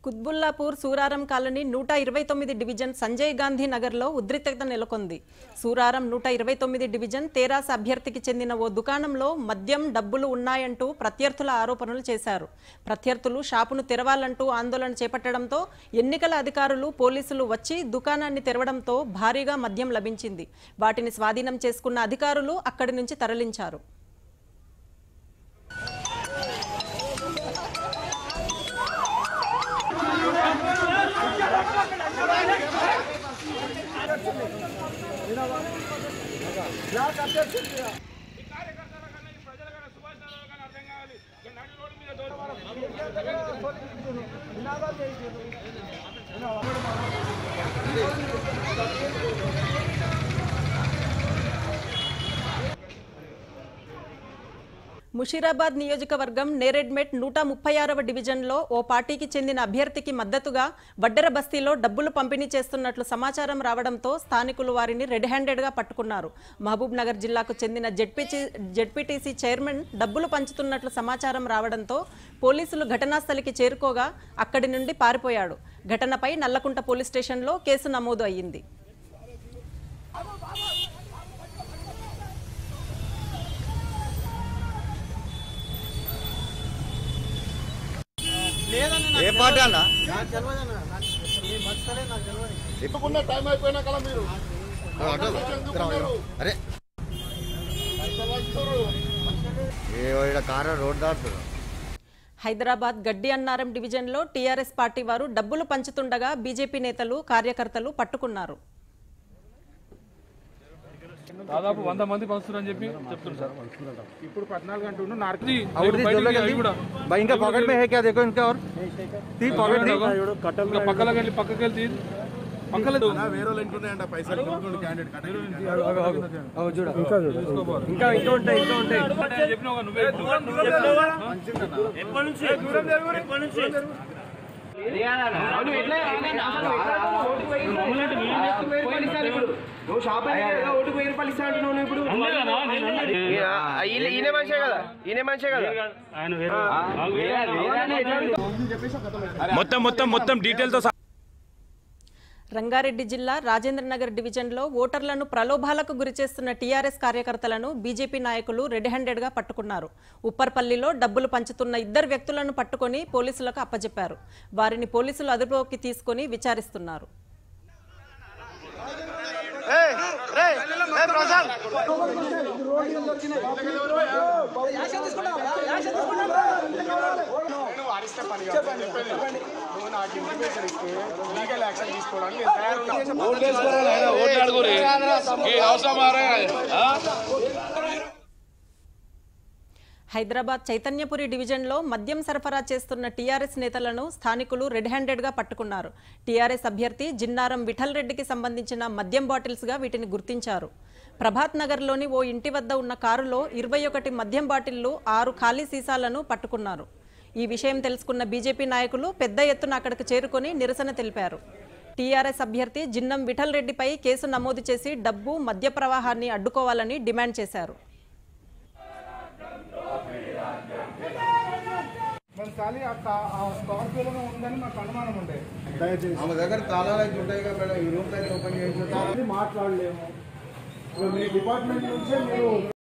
Quthbullapur Suraram colony నూట ఇరవై తొమ్మిది డివిజన్ సంజయ్ గాంధీ నగర్లో ఉద్రిక్తత నెలకొంది సూరారం నూట ఇరవై తొమ్మిది డివిజన్ తెరాస అభ్యర్థికి చెందిన ఓ దుకాణంలో మద్యం డబ్బులు ఉన్నాయంటూ ప్రత్యర్థుల ఆరోపణలు చేశారు ప్రత్యర్థులు షాపును తెరవాలంటూ ఆందోళన చేపట్టడంతో ఎన్నికల అధికారులు పోలీసులు వచ్చి దుకాణాన్ని తెరవడంతో భారీగా మద్యం లభించింది వాటిని స్వాధీనం చేసుకున్న అధికారులు అక్కడి నుంచి తరలించారు ముషీరాబాద్ నియోజకవర్గం నేరెడ్మెట్ నూట ముప్పై ఆరవ డివిజన్లో ఓ పార్టీకి చెందిన అభ్యర్థికి మద్దతుగా వడ్డెర బస్తీలో డబ్బులు పంపిణీ చేస్తున్నట్లు సమాచారం రావడంతో స్థానికులు వారిని రెడ్ హ్యాండెడ్గా పట్టుకున్నారు మహబూబ్ నగర్ జిల్లాకు చెందిన జెడ్పీసీ జెడ్పీటీసీ చైర్మన్ డబ్బులు పంచుతున్నట్లు సమాచారం రావడంతో పోలీసులు ఘటనాస్థలికి చేరుకోగా అక్కడి నుండి పారిపోయాడు ఘటనపై నల్లకుంట పోలీస్ స్టేషన్లో కేసు నమోదు అయ్యింది ఏ పార్టీ అన్న ఇప్పుకున్న టైం అయిపోయినా కదా మీరు అరే ఏ ఈడ కారు రోడ్ దాటుతున్నారు హైదరాబాద్ గడ్డి అన్నారం డివిజన్లో టీఆర్ఎస్ పార్టీ వారు డబ్బులు పంచుతుండగా బీజేపీ నేతలు కార్యకర్తలు పట్టుకున్నారు దాదాపు వంద మంది పంచుతున్నారని చెప్పి చెప్తున్నారు సార్ ఇప్పుడు పద్నాలుగు గంటలు నార్క్ ఇది और బయటికి जोला అవి కూడా भाई इनका पॉकेट में है क्या देखो इनका और ती पॉकेट दी ఇంకా పక్కలోకి వెళ్ళి పక్కకి వెళ్ళి తీయి. పక్కలో వేరే వాళ్ళు ఇంటున్నాయంట పైసలు క్యాండిడేట్ ఇంకా ఇంకా ఉంటాయి ఇంకా ఉంటాయి చెప్పినావు కదా నువ్వే ఈయన మనిషే కదా ఈయన మనిషే కదా మొత్తం మొత్తం మొత్తం డీటెయిల్ తో రంగారెడ్డి జిల్లా రాజేంద్రనగర్ డివిజన్లో ఓటర్లను ప్రలోభాలకు గురిచేస్తున్న టీఆర్ఎస్ కార్యకర్తలను బీజేపీ నాయకులు రెడ్ హ్యాండెడ్గా పట్టుకున్నారు ఉప్పర్పల్లిలో డబ్బులు పంచుతున్న ఇద్దరు వ్యక్తులను పట్టుకొని పోలీసులకు అప్పజెప్పారు వారిని పోలీసులు అదుపులోకి తీసుకొని విచారిస్తున్నారు నువ్వు అరిస్తే పని కాదు. నేను చెప్పేది విను. నువ్వు నాకు ఇంటిమేషన్ ఇస్తే లీగల్ యాక్షన్ తీసుకోవడానికి నేను తయారు ఉన్నా. హైదరాబాద్ చైతన్యపురి డివిజన్లో మద్యం సరఫరా చేస్తున్న టీఆర్ఎస్ నేతలను స్థానికులు రెడ్ హ్యాండెడ్గా పట్టుకున్నారు టీఆర్ఎస్ అభ్యర్థి జిన్నారం విఠల్ రెడ్డికి సంబంధించిన మద్యం బాటిల్స్గా వీటిని గుర్తించారు ప్రభాత్ నగర్లోని ఓ ఇంటి వద్ద ఉన్న కారులో ఇరవై ఒకటి మద్యం బాటిళ్లు ఆరు ఖాళీ సీసాలను పట్టుకున్నారు ఈ విషయం తెలుసుకున్న బీజేపీ నాయకులు పెద్ద ఎత్తున అక్కడికి చేరుకొని నిరసన తెలిపారు టీఆర్ఎస్ అభ్యర్థి జిన్నం విఠల్ రెడ్డిపై కేసు నమోదు చేసి డబ్బు మద్య ప్రవాహాన్ని అడ్డుకోవాలని డిమాండ్ చేశారు మనసారి ఆ కా- ఆ స్కార్పియోలో ఉందని మాకు అనుమానం ఉండే దయచేసి ఆమె దగ్గర తాళాలు అయితే ఉంటాయి కదా మేడం ఈ రూమ్ దగ్గర ఓపెన్ చేసి మాట్లాడలేము ఇప్పుడు మీ డిపార్ట్మెంట్ నుంచే మీరు